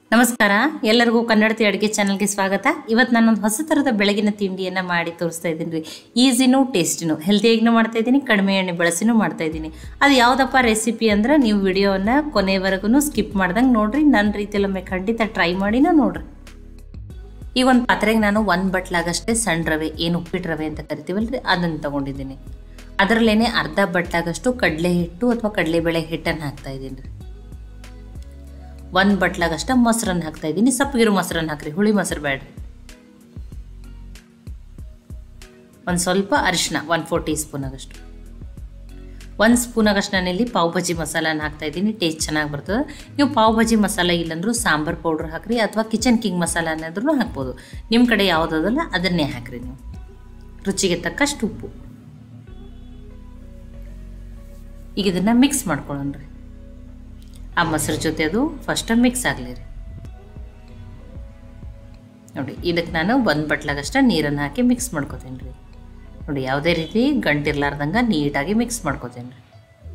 ನಮಸ್ಕಾರ ಎಲ್ಲರಿಗೂ ಕನ್ನಡತಿ ಅಡುಗೆ ಚಾನಲ್ಗೆ ಸ್ವಾಗತ ಇವತ್ತು ನಾನೊಂದು ಹೊಸ ಥರದ ಬೆಳಗಿನ ತಿಂಡಿಯನ್ನು ಮಾಡಿ ತೋರಿಸ್ತಾ ಇದ್ದೀನಿ ರೀ ಈಸಿನೂ ಟೇಸ್ಟಿನೂ ಹೆಲ್ತಿಯಾಗಿನೂ ಮಾಡ್ತಾ ಇದ್ದೀನಿ ಕಡಿಮೆ ಎಣ್ಣೆ ಬಳಸಿನೂ ಮಾಡ್ತಾ ಇದ್ದೀನಿ ಅದು ಯಾವುದಪ್ಪ ರೆಸಿಪಿ ಅಂದ್ರೆ ನೀವು ವಿಡಿಯೋನ ಕೊನೆವರೆಗೂ ಸ್ಕಿಪ್ ಮಾಡ್ದಂಗೆ ನೋಡ್ರಿ ನನ್ನ ರೀತಿಯಲ್ಲೊಮ್ಮೆ ಖಂಡಿತ ಟ್ರೈ ಮಾಡಿನೂ ನೋಡ್ರಿ ಈ ಒಂದು ಪಾತ್ರೆಗೆ ನಾನು ಒಂದು ಬಟ್ಲಾಗಷ್ಟೇ ಸಣ್ಣ ರವೆ ಏನು ಉಪ್ಪಿಟ್ಟು ರವೆ ಅಂತ ಕರಿತೀವಲ್ರಿ ಅದನ್ನು ತೊಗೊಂಡಿದ್ದೀನಿ ಅದರಲ್ಲೇನೆ ಅರ್ಧ ಬಟ್ಲಾಗಷ್ಟು ಕಡಲೆ ಹಿಟ್ಟು ಅಥವಾ ಕಡಲೆಬೇಳೆ ಹಿಟ್ಟನ್ನು ಹಾಕ್ತಾ ಇದ್ದೀನಿ ರೀ ಒಂದು ಬಟ್ಲಾಗಷ್ಟ ಮೊಸರನ್ನು ಹಾಕ್ತಾ ಇದ್ದೀನಿ ಸಪ್ಪಗಿರೋ ಮೊಸರನ್ನು ಹಾಕ್ರಿ ಹುಳಿ ಮೊಸರು ಬೇಡ್ರಿ ಒಂದು ಸ್ವಲ್ಪ ಅರಿಶಿನ ಒನ್ ಫೋರ್ ಟೀ ಸ್ಪೂನ್ ಆಗಷ್ಟು ಒಂದು ಸ್ಪೂನ್ ಆಗಷ್ಟು ನಾನಿಲ್ಲಿ ಪಾವ್ ಭಾಜಿ ಮಸಾಲಾನ ಹಾಕ್ತಾ ಇದ್ದೀನಿ ಟೇಸ್ಟ್ ಚೆನ್ನಾಗಿ ಬರ್ತದೆ ನೀವು ಪಾವ್ ಭಾಜಿ ಮಸಾಲ ಇಲ್ಲಾಂದ್ರೂ ಸಾಂಬಾರ್ ಪೌಡ್ರ್ ಹಾಕ್ರಿ ಅಥವಾ ಕಿಚನ್ ಕಿಂಗ್ ಮಸಾಲ ಅನ್ನೋದ್ರೂ ಹಾಕ್ಬೋದು ನಿಮ್ಮ ಕಡೆ ಯಾವುದಲ್ಲ ಅದನ್ನೇ ಹಾಕ್ರಿ ನೀವು ರುಚಿಗೆ ತಕ್ಕಷ್ಟು ಉಪ್ಪು ಈಗ ಇದನ್ನು ಮಿಕ್ಸ್ ಮಾಡ್ಕೊಳ್ಳೋಣ ರೀ ಆ ಮೊಸರು ಜೊತೆ ಅದು ಫಸ್ಟ್ ಮಿಕ್ಸ್ ಆಗಲಿ ರೀ ನೋಡಿ ಇದಕ್ಕೆ ನಾನು ಒಂದು ಬಟ್ಲಾಗಷ್ಟ ನೀರನ್ನು ಹಾಕಿ ಮಿಕ್ಸ್ ಮಾಡ್ಕೋತೀನಿ ರೀ ನೋಡಿ ಯಾವುದೇ ರೀತಿ ಗಂಟಿರ್ಲಾರ್ದಂಗೆ ನೀಟಾಗಿ ಮಿಕ್ಸ್ ಮಾಡ್ಕೋತೀನಿ ರೀ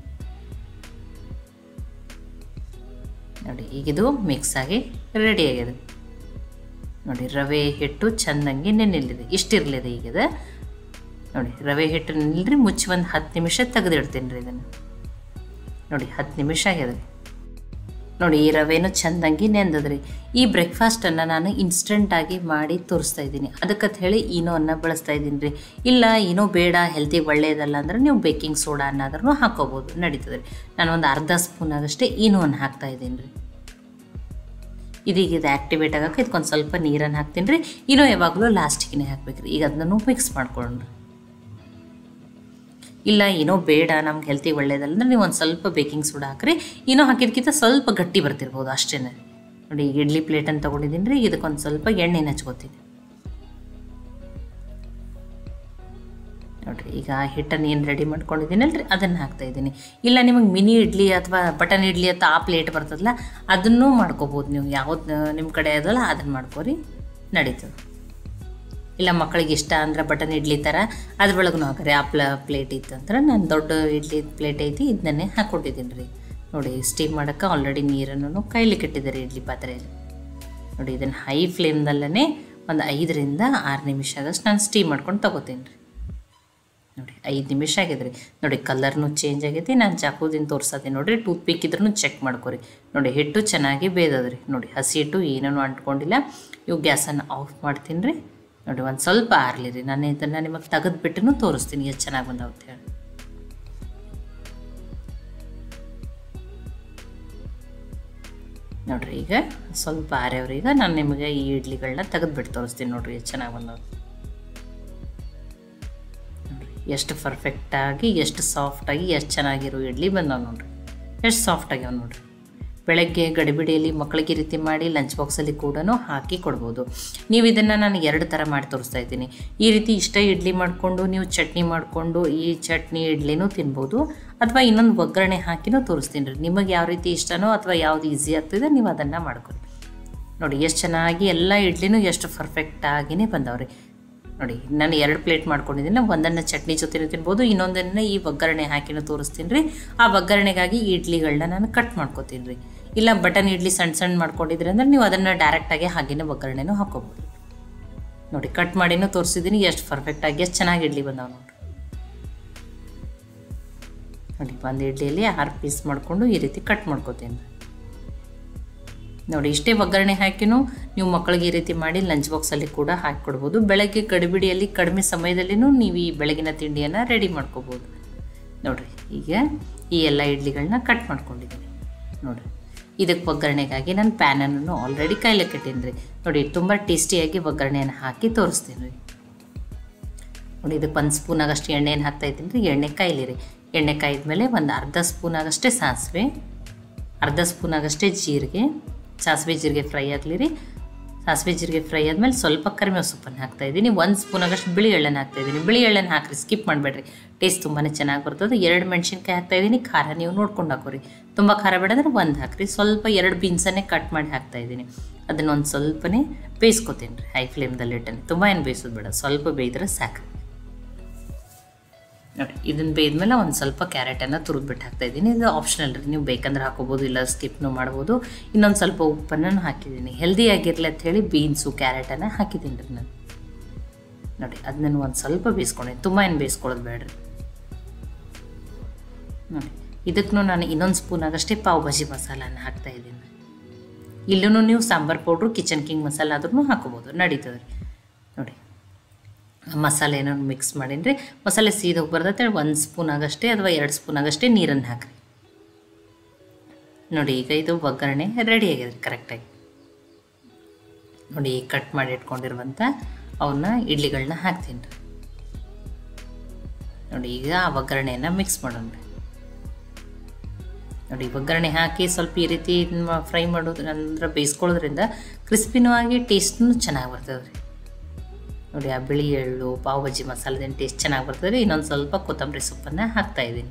ನೋಡಿ ಈಗಿದು ಮಿಕ್ಸ್ ಆಗಿ ರೆಡಿ ಆಗಿದೆ ನೋಡಿ ರವೆ ಹಿಟ್ಟು ಚೆನ್ನಾಗಿ ನೆನೆಯಲ್ಲಿದೆ ಇಷ್ಟಿರಲಿದೆ ಈಗಿದ ನೋಡಿ ರವೆ ಹಿಟ್ಟು ನೆನಿಲ್ರಿ ಮುಚ್ಚಿ ಒಂದು ಹತ್ತು ನಿಮಿಷ ತೆಗೆದಿಡ್ತೀನಿ ರೀ ಇದನ್ನು ನೋಡಿ ಹತ್ತು ನಿಮಿಷ ಆಗಿದೆ ನೋಡಿ ಈ ರವೆನೂ ಚೆಂದಂಗಿ ನೆಂದದ್ರಿ ಈ ಬ್ರೇಕ್ಫಾಸ್ಟನ್ನು ನಾನು ಇನ್ಸ್ಟೆಂಟಾಗಿ ಮಾಡಿ ತೋರಿಸ್ತಾ ಇದ್ದೀನಿ ಅದಕ್ಕಂತ ಹೇಳಿ ಈನೋವನ್ನು ಬಳಸ್ತಾ ಇದ್ದೀನಿ ರೀ ಇಲ್ಲ ಏನೋ ಬೇಡ ಹೆಲ್ತಿಗೆ ಒಳ್ಳೆಯದಲ್ಲ ಅಂದ್ರೆ ನೀವು ಬೇಕಿಂಗ್ ಸೋಡಾ ಅನ್ನೋದ್ರೂ ಹಾಕೋಬೋದು ನಡೀತದೆ ರೀ ನಾನು ಒಂದು ಅರ್ಧ ಸ್ಪೂನ್ ಆಗಷ್ಟೇ ಈನೋವನ್ನು ಹಾಕ್ತಾ ಇದ್ದೀನಿ ರೀ ಇದೀಗ ಇದು ಆ್ಯಕ್ಟಿವೇಟ್ ಆಗೋಕೆ ಇದಕ್ಕೊಂದು ಸ್ವಲ್ಪ ನೀರನ್ನು ಹಾಕ್ತೀನಿ ರೀ ಇನ್ನೂ ಯಾವಾಗಲೂ ಲಾಸ್ಟಿಗೆ ಹಾಕ್ಬೇಕು ರೀ ಈಗ ಅದನ್ನು ಮಿಕ್ಸ್ ಮಾಡ್ಕೊಳ್ಳೋಣ ಇಲ್ಲ ಏನೋ ಬೇಡ ನಮ್ಗೆ ಹೆಲ್ತಿಗೆ ಒಳ್ಳೇದಲ್ಲ ಅಂದ್ರೆ ನೀವು ಒಂದು ಸ್ವಲ್ಪ ಬೇಕಿಂಗ್ ಸೋಡಾ ಹಾಕ್ರಿ ಏನೋ ಹಾಕಿದ್ಕಿಂತ ಸ್ವಲ್ಪ ಗಟ್ಟಿ ಬರ್ತಿರ್ಬೋದು ಅಷ್ಟೇ ನೋಡಿ ಈಗ ಇಡ್ಲಿ ಪ್ಲೇಟನ್ನು ತೊಗೊಂಡಿದ್ದೀನಿ ರೀ ಇದಕ್ಕೊಂದು ಸ್ವಲ್ಪ ಎಣ್ಣೆನ ಹಚ್ಕೋತೀನಿ ನೋಡಿರಿ ಈಗ ಹಿಟ್ಟನ್ನು ಏನು ರೆಡಿ ಮಾಡ್ಕೊಂಡಿದ್ದೀನಲ್ರಿ ಅದನ್ನು ಹಾಕ್ತಾ ಇದ್ದೀನಿ ಇಲ್ಲ ನಿಮಗೆ ಮಿನಿ ಇಡ್ಲಿ ಅಥವಾ ಬಟನ್ ಇಡ್ಲಿ ಅಥವಾ ಆ ಪ್ಲೇಟ್ ಬರ್ತದಲ್ಲ ಅದನ್ನೂ ಮಾಡ್ಕೋಬೋದು ನೀವು ಯಾವ್ದು ನಿಮ್ಮ ಕಡೆ ಅದಲ್ಲ ಅದನ್ನು ಮಾಡ್ಕೋರಿ ನಡೀತದೆ ಇಲ್ಲ ಮಕ್ಕಳಿಗೆ ಇಷ್ಟ ಅಂದ್ರೆ ಬಟನ್ ಇಡ್ಲಿ ಥರ ಅದ್ರೊಳಗೂ ಹಾಕ್ರಿ ಆ ಪ್ಲ ಪ್ಲೇಟ್ ಇತ್ತಂದ್ರೆ ನಾನು ದೊಡ್ಡ ಇಡ್ಲಿ ಪ್ಲೇಟ್ ಐತಿ ಇದನ್ನೇ ಹಾಕ್ಕೊಟ್ಟಿದ್ದೀನಿ ರೀ ನೋಡಿ ಸ್ಟೀಮ್ ಮಾಡೋಕ್ಕೆ ಆಲ್ರೆಡಿ ನೀರನ್ನು ಕೈಲಿಕ್ಕೆ ಇಟ್ಟಿದ್ದಾರೆ ಇಡ್ಲಿ ಪಾತ್ರೆಯಲ್ಲಿ ನೋಡಿ ಇದನ್ನು ಹೈ ಫ್ಲೇಮ್ದಲ್ಲೇ ಒಂದು ಐದರಿಂದ ಆರು ನಿಮಿಷ ಆಗಷ್ಟು ನಾನು ಸ್ಟೀಮ್ ಮಾಡ್ಕೊಂಡು ತೊಗೋತೀನಿ ರೀ ನೋಡಿ ಐದು ನಿಮಿಷ ಆಗಿದೆ ರೀ ನೋಡಿ ಕಲರ್ನು ಚೇಂಜ್ ಆಗೈತಿ ನಾನು ಚಾಕುದಿನ ತೋರ್ಸತ್ತೀನಿ ನೋಡಿರಿ ಟೂತ್ ಪಿಕ್ ಇದ್ರೂ ಚೆಕ್ ಮಾಡ್ಕೊರಿ ನೋಡಿ ಹಿಟ್ಟು ಚೆನ್ನಾಗಿ ಬೇದದ್ರಿ ನೋಡಿ ಹಸಿ ಹಿಟ್ಟು ಏನೂ ಅಂಟ್ಕೊಂಡಿಲ್ಲ ಇವು ಗ್ಯಾಸನ್ನು ಆಫ್ ಮಾಡ್ತೀನಿ ರೀ ನೋಡಿ ಒಂದು ಸ್ವಲ್ಪ ಆರಲಿ ರೀ ನಾನು ಇದನ್ನು ನಿಮಗೆ ತೆಗೆದುಬಿಟ್ಟು ತೋರಿಸ್ತೀನಿ ಎಷ್ಟು ಚೆನ್ನಾಗಿ ಬಂದಾವ ಅಂತ ಹೇಳಿ ನೋಡಿರಿ ಈಗ ಸ್ವಲ್ಪ ಆರ್ಯವ್ರಿ ಈಗ ನಾನು ನಿಮಗೆ ಈ ಇಡ್ಲಿಗಳನ್ನ ತೆಗೆದುಬಿಟ್ಟು ತೋರಿಸ್ತೀನಿ ನೋಡಿರಿ ಎಷ್ಟು ಚೆನ್ನಾಗಿ ಬಂದವು ನೋಡಿರಿ ಎಷ್ಟು ಪರ್ಫೆಕ್ಟಾಗಿ ಎಷ್ಟು ಸಾಫ್ಟಾಗಿ ಎಷ್ಟು ಚೆನ್ನಾಗಿರೋ ಇಡ್ಲಿ ಬಂದವು ನೋಡಿರಿ ಎಷ್ಟು ಸಾಫ್ಟ್ ಆಗ್ಯಾವ ನೋಡಿರಿ ಬೆಳಗ್ಗೆ ಗಡಿಬಿಡಿಯಲ್ಲಿ ಮಕ್ಕಳಿಗೆ ಈ ರೀತಿ ಮಾಡಿ ಲಂಚ್ ಬಾಕ್ಸಲ್ಲಿ ಕೂಡ ಹಾಕಿ ಕೊಡ್ಬೋದು ನೀವು ಇದನ್ನು ನಾನು ಎರಡು ಥರ ಮಾಡಿ ತೋರಿಸ್ತಾ ಇದ್ದೀನಿ ಈ ರೀತಿ ಇಷ್ಟ ಇಡ್ಲಿ ಮಾಡಿಕೊಂಡು ನೀವು ಚಟ್ನಿ ಮಾಡಿಕೊಂಡು ಈ ಚಟ್ನಿ ಇಡ್ಲಿನೂ ತಿನ್ಬೋದು ಅಥವಾ ಇನ್ನೊಂದು ಒಗ್ಗರಣೆ ಹಾಕಿನೂ ತೋರಿಸ್ತೀನಿ ರೀ ನಿಮಗೆ ಯಾವ ರೀತಿ ಇಷ್ಟನೋ ಅಥವಾ ಯಾವುದು ಈಸಿ ಆಗ್ತಿದೆ ನೀವು ಅದನ್ನು ಮಾಡ್ಕೊಳ್ಳಿ ನೋಡಿ ಎಷ್ಟು ಚೆನ್ನಾಗಿ ಎಲ್ಲ ಇಡ್ಲಿನೂ ಎಷ್ಟು ಪರ್ಫೆಕ್ಟಾಗಿಯೇ ಬಂದವ್ರಿ ನೋಡಿ ನಾನು ಎರಡು ಪ್ಲೇಟ್ ಮಾಡ್ಕೊಂಡಿದ್ದೀನಿ ಒಂದನ್ನು ಚಟ್ನಿ ಜೊತೆನೂ ತಿನ್ಬೋದು ಇನ್ನೊಂದನ್ನು ಈ ಒಗ್ಗರಣೆ ಹಾಕಿನೂ ತೋರಿಸ್ತೀನಿ ರೀ ಆ ಒಗ್ಗರಣೆಗಾಗಿ ಇಡ್ಲಿಗಳನ್ನ ನಾನು ಕಟ್ ಮಾಡ್ಕೊತೀನಿ ರೀ ಇಲ್ಲ ಬಟನ್ ಇಡ್ಲಿ ಸಣ್ಣ ಸಣ್ಣ ಮಾಡ್ಕೊಂಡಿದ್ರಿ ಅಂದ್ರೆ ನೀವು ಅದನ್ನು ಡೈರೆಕ್ಟಾಗಿ ಹಾಗೇನೆ ಒಗ್ಗರಣೆನೂ ಹಾಕೋಬೋದು ನೋಡಿ ಕಟ್ ಮಾಡಿನೂ ತೋರಿಸಿದ್ದೀನಿ ಎಷ್ಟು ಪರ್ಫೆಕ್ಟಾಗಿ ಎಷ್ಟು ಚೆನ್ನಾಗಿ ಇಡ್ಲಿ ಬಂದಾವೆ ನೋಡಿರಿ ನೋಡಿ ಒಂದು ಇಡ್ಲಿಯಲ್ಲಿ ಆರು ಪೀಸ್ ಮಾಡಿಕೊಂಡು ಈ ರೀತಿ ಕಟ್ ಮಾಡ್ಕೊತೀನಿ ನೋಡಿ ಇಷ್ಟೇ ಒಗ್ಗರಣೆ ಹಾಕಿನೂ ನೀವು ಮಕ್ಕಳಿಗೆ ಈ ರೀತಿ ಮಾಡಿ ಲಂಚ್ ಬಾಕ್ಸಲ್ಲಿ ಕೂಡ ಹಾಕಿಕೊಡ್ಬೋದು ಬೆಳಗ್ಗೆ ಗಡಿಬಿಡಿಯಲ್ಲಿ ಕಡಿಮೆ ಸಮಯದಲ್ಲಿನೂ ನೀವು ಈ ಬೆಳಗಿನ ತಿಂಡಿಯನ್ನು ರೆಡಿ ಮಾಡ್ಕೋಬೋದು ನೋಡಿರಿ ಈಗ ಈ ಎಲ್ಲ ಇಡ್ಲಿಗಳನ್ನ ಕಟ್ ಮಾಡ್ಕೊಂಡಿದ್ದೀನಿ ನೋಡಿರಿ ಇದಕ್ಕೆ ಒಗ್ಗರಣೆಗಾಗಿ ನಾನು ಪ್ಯಾನನ್ನು ಆಲ್ರೆಡಿ ಕಾಯ್ಲಿಕ್ಕೆ ಇಟ್ಟೀನಿ ರೀ ನೋಡಿ ತುಂಬ ಟೇಸ್ಟಿಯಾಗಿ ಒಗ್ಗರಣೆಯನ್ನು ಹಾಕಿ ತೋರಿಸ್ತೀನಿ ರೀ ನೋಡಿ ಇದಕ್ಕೆ ಒಂದು ಸ್ಪೂನ್ ಆಗಷ್ಟು ಎಣ್ಣೆಯನ್ನು ಹಾಕ್ತಾ ಇದ್ದೀನಿ ರೀ ಎಣ್ಣೆ ಕಾಯ್ಲಿ ಎಣ್ಣೆ ಕಾಯ್ದ್ಮೇಲೆ ಒಂದು ಅರ್ಧ ಸ್ಪೂನ್ ಆಗಷ್ಟೇ ಸಾಸಿವೆ ಅರ್ಧ ಸ್ಪೂನ್ ಆಗಷ್ಟೇ ಜೀರಿಗೆ ಸಾಸಿವೆ ಜೀರಿಗೆ ಫ್ರೈ ಆಗಲಿ ರೀ ಸಾಸಿವೆ ಜೀರಿಗೆ ಫ್ರೈ ಆದಮೇಲೆ ಸ್ವಲ್ಪ ಕರಿಬೇವು ಸೊಪ್ಪನ್ನು ಹಾಕ್ತಾ ಇದ್ದೀನಿ ಒಂದು ಸ್ಪೂನ್ ಆಗಷ್ಟು ಬಿಳಿ ಎಳ್ಳನ್ನು ಹಾಕ್ತಾ ಇದ್ದೀನಿ ಬಿಳಿ ಎಳ್ಳನ್ನು ಹಾಕ್ರಿ ಸ್ಕಿಪ್ ಮಾಡಬೇಡ್ರಿ ಟೇಸ್ಟ್ ತುಂಬಾ ಚೆನ್ನಾಗಿ ಬರ್ತದೆ ಎರಡು ಮೆಣಸಿನ್ಕಾಯಿ ಹಾಕ್ತಾ ಇದ್ದೀನಿ ಖಾರ ನೀವು ನೋಡ್ಕೊಂಡು ಹಾಕೋರಿ ತುಂಬ ಖಾರ ಬೇಡ ಅಂದ್ರೆ ಒಂದು ಹಾಕ್ರಿ ಸ್ವಲ್ಪ ಎರಡು ಬೀನ್ಸನ್ನೇ ಕಟ್ ಮಾಡಿ ಹಾಕ್ತಾ ಇದ್ದೀನಿ ಅದನ್ನೊಂದು ಸ್ವಲ್ಪನೇ ಬೇಯಿಸ್ಕೊತೀನಿ ರೀ ಹೈ ಫ್ಲೇಮ್ದಲ್ಲಿ ಇಟ್ಟನೆ ತುಂಬ ಏನು ಬೇಯಿಸೋದು ಬೇಡ ಸ್ವಲ್ಪ ಬೇಯ್ದ್ರೆ ಸಾಕು ನೋಡಿ ಇದನ್ನು ಬೇಯ್ದ್ಮೇಲೆ ಒಂದು ಸ್ವಲ್ಪ ಕ್ಯಾರೆಟನ್ನು ತುರಿದ್ಬಿಟ್ಟು ಹಾಕ್ತಾ ಇದ್ದೀನಿ ಇದು ಆಪ್ಷನಲ್ ರೀ ನೀವು ಬೇಕಂದ್ರೆ ಹಾಕೋಬೋದು ಇಲ್ಲ ಸ್ಕಿಪ್ನು ಮಾಡ್ಬೋದು ಇನ್ನೊಂದು ಸ್ವಲ್ಪ ಉಪ್ಪನ್ನು ಹಾಕಿದ್ದೀನಿ ಹೆಲ್ದಿ ಆಗಿರಲಿ ಅಂತ ಹೇಳಿ ಬೀನ್ಸು ಕ್ಯಾರೆಟನ್ನು ಹಾಕಿದ್ದೀನಿ ರೀ ನಾನು ನೋಡಿ ಅದನ್ನ ಒಂದು ಸ್ವಲ್ಪ ಬೇಯಿಸ್ಕೊಂಡೆ ತುಂಬ ಏನು ಬೇಯಿಸ್ಕೊಳ್ಳೋದು ಬೇಡ್ರಿ ನೋಡಿ ಇದಕ್ಕೂ ನಾನು ಇನ್ನೊಂದು ಸ್ಪೂನ್ ಆಗಷ್ಟೇ ಪಾವ್ ಭಾಜಿ ಮಸಾಲಾನ ಹಾಕ್ತಾ ಇದ್ದೀನಿ ಇಲ್ಲೂ ನೀವು sambar powder kitchen king masala ಆದ್ರೂ ಹಾಕೋಬೋದು ನಡೀತದೆ ರೀ ನೋಡಿ ಮಸಾಲೆ ಏನೋ ಮಿಕ್ಸ್ ಮಾಡೀನಿ ರೀ ಮಸಾಲೆ ಸೀದೋಗಿ ಬರ್ತೈತೆ ಒಂದು ಸ್ಪೂನ್ ಆಗಷ್ಟೇ ಅಥವಾ ಎರಡು ಸ್ಪೂನ್ ಆಗಷ್ಟೇ ನೀರನ್ನು ಹಾಕ್ರಿ ನೋಡಿ ಈಗ ಇದು ಒಗ್ಗರಣೆ ರೆಡಿ ಆಗಿದೆ ರೀ ಕರೆಕ್ಟಾಗಿ ನೋಡಿ ಈಗ ಕಟ್ ಮಾಡಿ ಇಟ್ಕೊಂಡಿರುವಂಥ ಅವನ್ನ ಇಡ್ಲಿಗಳನ್ನ ಹಾಕ್ತೀನಿ ರೀ ನೋಡಿ ಈಗ ಆ ಒಗ್ಗರಣೆಯನ್ನು ಮಿಕ್ಸ್ ಮಾಡೋಣ ರೀ ನೋಡಿ ಒಗ್ಗರಣೆ ಹಾಕಿ ಸ್ವಲ್ಪ ಈ ರೀತಿ ಫ್ರೈ ಮಾಡೋದು ಅಂದ್ರೆ ಬೇಯಿಸ್ಕೊಳ್ಳೋದ್ರಿಂದ ಕ್ರಿಸ್ಪಿನೂ ಆಗಿ ಟೇಸ್ಟ್ನು ಚೆನ್ನಾಗಿ ಬರ್ತದೆ ರೀ ನೋಡಿ ಆ ಬಿಳಿ ಎಳ್ಳು ಪಾವ್ ಭಾಜಿ ಮಸಾಲದಿಂದ ಟೇಸ್ಟ್ ಚೆನ್ನಾಗಿ ಬರ್ತದೆ ರೀ ಇನ್ನೊಂದು ಸ್ವಲ್ಪ ಕೊತ್ತಂಬರಿ ಸೊಪ್ಪನ್ನು ಹಾಕ್ತಾ ಇದ್ದೀನಿ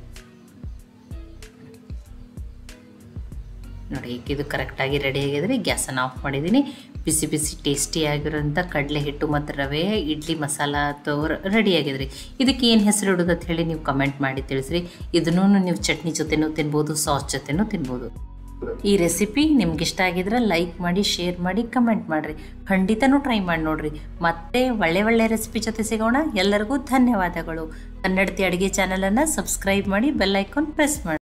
ನೋಡಿ ಈಗ ಇದು ಕರೆಕ್ಟಾಗಿ ರೆಡಿ ಆಗಿದ್ರೆ ಗ್ಯಾಸನ್ನು ಆಫ್ ಮಾಡಿದ್ದೀನಿ ಬಿಸಿ ಬಿಸಿ ಟೇಸ್ಟಿಯಾಗಿರೋಂಥ ಕಡಲೆ ಹಿಟ್ಟು ಮತ್ತು ರವೆ ಇಡ್ಲಿ ಮಸಾಲ ಅಥವಾ ರೆಡಿ ಆಗಿದ್ರಿ ಇದಕ್ಕೆ ಏನು ಹೆಸರು ಇಡೋದು ಅಂತ ಹೇಳಿ ನೀವು ಕಮೆಂಟ್ ಮಾಡಿ ತಿಳಿಸ್ರಿ ಇದನ್ನೂ ನೀವು ಚಟ್ನಿ ಜೊತೆನೂ ತಿನ್ಬೋದು ಸಾಸ್ ಜೊತೆನೂ ತಿನ್ಬೋದು ಈ ರೆಸಿಪಿ ನಿಮ್ಗೆ ಇಷ್ಟ ಆಗಿದ್ರೆ ಲೈಕ್ ಮಾಡಿ ಶೇರ್ ಮಾಡಿ ಕಮೆಂಟ್ ಮಾಡಿರಿ ಖಂಡಿತನೂ ಟ್ರೈ ಮಾಡಿ ನೋಡ್ರಿ ಮತ್ತೆ ಒಳ್ಳೆ ಒಳ್ಳೆ ರೆಸಿಪಿ ಜೊತೆ ಸಿಗೋಣ ಎಲ್ಲರಿಗೂ ಧನ್ಯವಾದಗಳು ಕನ್ನಡತಿ ಅಡುಗೆ ಚಾನಲನ್ನು ಸಬ್ಸ್ಕ್ರೈಬ್ ಮಾಡಿ ಬೆಲ್ ಐಕಾನ್ ಪ್ರೆಸ್ ಮಾಡಿ